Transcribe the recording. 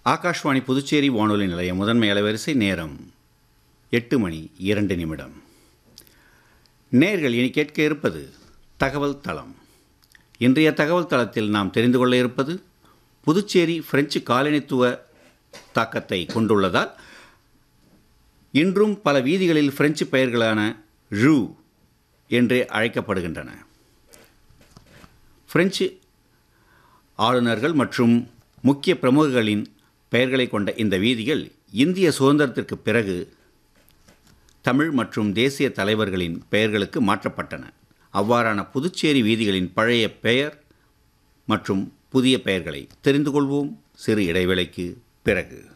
ஆகாஷ்வாணி புதுச்சேரி வானொலி நிலைய முதன்மை அலைவரிசை நேரம் எட்டு மணி இரண்டு நிமிடம் நேர்கள் இனி கேட்க இருப்பது தகவல் தளம் இன்றைய தகவல் தளத்தில் நாம் தெரிந்து கொள்ள இருப்பது புதுச்சேரி பிரெஞ்சு காலனித்துவ தாக்கத்தை கொண்டுள்ளதால் இன்றும் பல வீதிகளில் பிரெஞ்சு பெயர்களான ஜூ என்றே அழைக்கப்படுகின்றன பிரெஞ்சு ஆளுநர்கள் மற்றும் முக்கிய பிரமுகர்களின் பெயர்களை கொண்ட இந்த வீதிகள் இந்திய சுதந்திரத்திற்கு பிறகு தமிழ் மற்றும் தேசிய தலைவர்களின் பெயர்களுக்கு மாற்றப்பட்டன அவ்வாறான புதுச்சேரி வீதிகளின் பழைய பெயர் மற்றும் புதிய பெயர்களை தெரிந்து கொள்வோம் சிறு இடைவேளைக்கு பிறகு